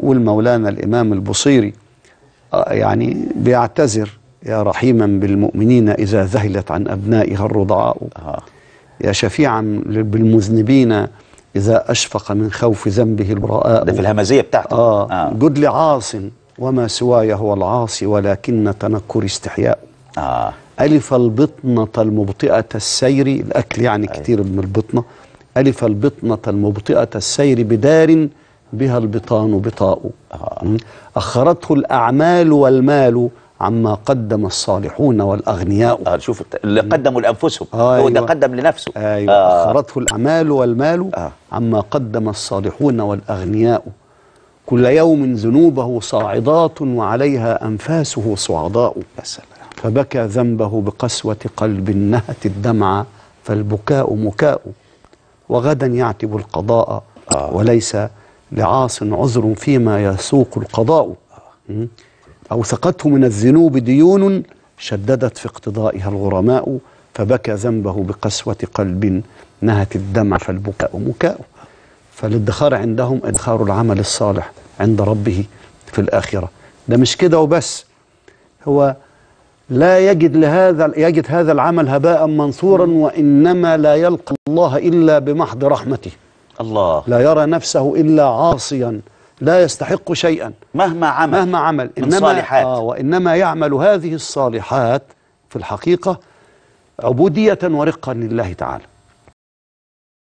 والمولانا الإمام البصيري آه، يعني بيعتذر يا رحيما بالمؤمنين إذا ذهلت عن أبنائها الرضعاء آه. يا شفيعا بالمذنبين إذا أشفق من خوف ذنبه البراء ده في الهمزية بتاعته آه, آه. جد لعاص وما سواي هو العاصي ولكن تنكر استحياء آه. ألف البطنة المبطئة السير الأكل يعني أي. كتير من البطنة ألف البطنة المبطئة السير بدار بها البطان بطاء آه. أخرته الأعمال والمال عما قدم الصالحون والأغنياء آه شوف اللي قدموا لأنفسهم آه هو ده أيوة. قدم لنفسه أيوة آه. أخرته الأعمال والمال آه. عما قدم الصالحون والأغنياء كل يوم ذنوبه صاعدات وعليها أنفاسه صعداء يا سلام فبكى ذنبه بقسوة قلب نهت الدمع فالبكاء مكاء وغدا يعتب القضاء آه. وليس لعاص عذر فيما يسوق القضاء م? أوثقته من الذنوب ديون شددت في اقتضائها الغرماء فبكى ذنبه بقسوة قلب نهت الدمع فالبكاء مكاء فالادخار عندهم ادخار العمل الصالح عند ربه في الآخرة ده مش كده وبس هو لا يجد لهذا يجد هذا العمل هباء منصورا وإنما لا يلقى الله إلا بمحض رحمته الله لا يرى نفسه إلا عاصيا لا يستحق شيئا مهما عمل مهما عمل من إنما صالحات. آه وإنما يعمل هذه الصالحات في الحقيقة عبودية ورقا لله تعالى